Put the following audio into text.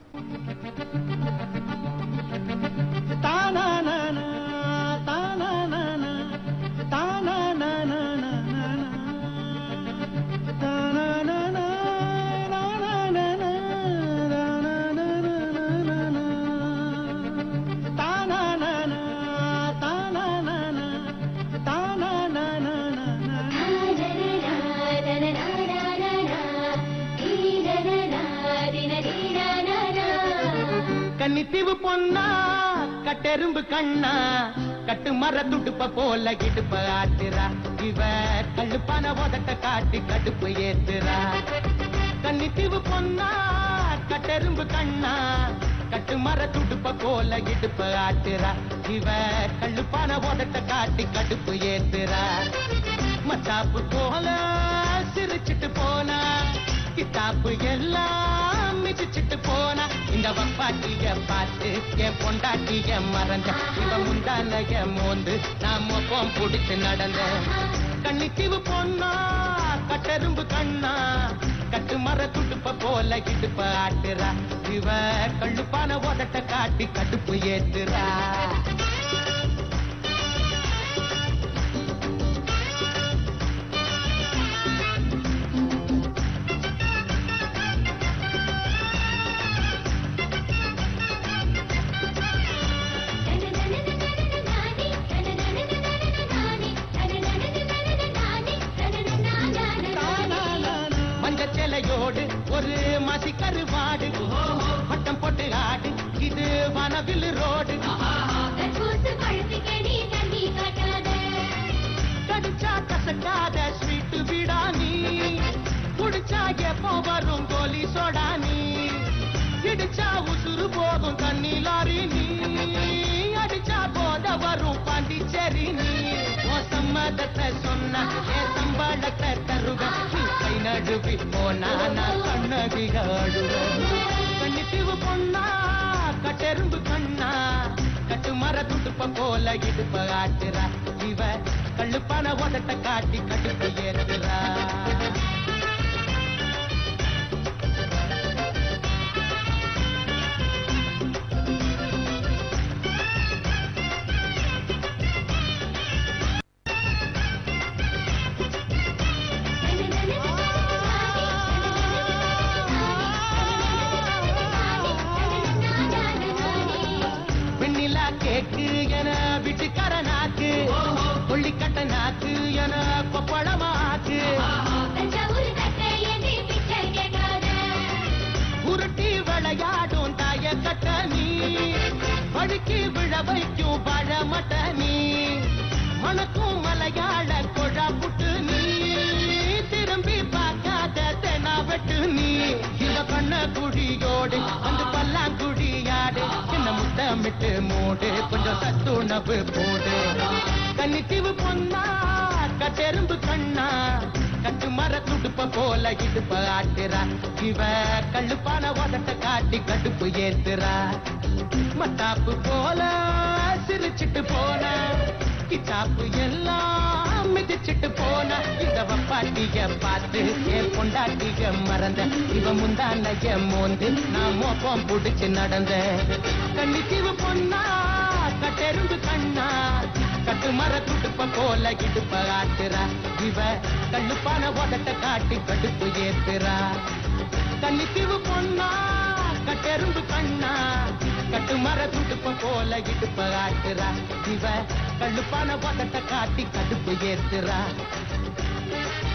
தானானானா, தானானானா, தானானானானானா. தானானானா, தானானானா, தானானானானானா. தானானானா, தானானானா, தானானானானானா. கன்னித்தீவு பொன்னா கட்டெரும்பு கண்ணா கட்டு மர துடுப்ப போல இடுப்ப ஆட்டுறா இவ கழுப்பான உதட்ட காட்டி கடுப்பு ஏத்துறா கன்னித்தீவு பொன்னா கட்டெரும்பு கண்ணா கட்டு மர துடுப்ப போல இடுப்ப ஆட்டுறா இவ கழுப்பான உதட்ட காட்டி கடுப்பு ஏத்துறா மத்தாப்பு போல சிரிச்சிட்டு போனா கித்தாப்பு எல்லாம் மிதிச்சிட்டு போனா இந்த வப்பாட்டிய பார்த்து என் பொண்டாட்டிய மறந்த இவ முந்தானைய மோந்து நான் மொப்பம் புடிச்சு நடந்த கண்ணித்தீவு பொண்ணா கட்டெரும்பு கண்ணா கட்டு மர துடுப்ப போல இடுப்ப ஆட்டுறா இவ கள்ளுப்பான உதட்ட காட்டி கடுப்பு ஏத்துறா மஞ்ச சேலையோடு ஒரு மசி கருவாடு வட்டம் போட்டு ஆடு இது வனவில் ரோடு கடிச்சா கசக்காத ஸ்வீட் விடானி குடிச்சா எப்போ வரும் கோலி சோடானி இடிச்சா உசுறு போகும் தண்ணி லாரி நீ அடிச்சா போத வரும் பாண்டிச்சேரி நீ உன் சம்மதத்தை சொன்ன என் சம்பளத்தை தருவேன் நீ கை நடுவி போனா நான் கண்ணதிகாடுவேன் கண்ணித்தீவு பொண்ணா கட்டெரும்பு கண்ணா கட்டு மர துடுப்ப போல இடுப்ப ஆட்டுறா இவ கள்ளுப்பான உதட்ட காட்டி கடுப்பு ஏத்துறா வெண்ணிலா கேக்கு என வீட்டுக்கார நாக்கு கொள்ளிக்கட்ட நாக்கு என கொப்பளமாக்கு உருட்டி விளையாடும் தாய கட்ட நீ வழுக்கி விழ வைக்கும் பழமட்ட நீ மணக்கும் மலையாள கொழா புட்டு நீ திரும்பி பார்க்காத தெனா வெட்டு நீ இந்த பண்ண குழியோடு அந்த பல்லாங்குழியாடு என்ன முத்தமிட்டு மூடு கொஞ்சம் சத்துணவு போடு கன்னித்தீவு பொண்ணா கட்டெரும்பு கண்ணா கட்டு மர துடுப்ப போல இடுப்ப ஆட்டுறா இவ கள்ளுப்பான உதட்ட காட்டி கடுப்பு ஏத்துறா மத்தாப்பு போல சிரிச்சிட்டு போன கிட்டாப்பு எல்லாம் மிதிச்சிட்டு போன இந்த வப்பாட்டிய பார்த்து என் பொண்டாட்டிய மறந்த இவ முந்தானைய மோந்து நான் மோப்பம் புடிச்சு நடந்த கண்ணித்தீவு பொண்ணா கட்டெரும்பு கண்ணா கட்டு மர துடுப்ப போல இடுப்ப ஆட்டுறா இவ கள்ளுப்பான உதட்ட காட்டி கடுப்பு ஏத்துறா கன்னித்தீவு பொண்ணா கட்டெரும்பு கண்ணா கட்டு மர துடுப்ப போல இடுப்ப ஆட்டுறா இவ கள்ளுப்பான உதட்ட காட்டி கடுப்பு ஏத்துறா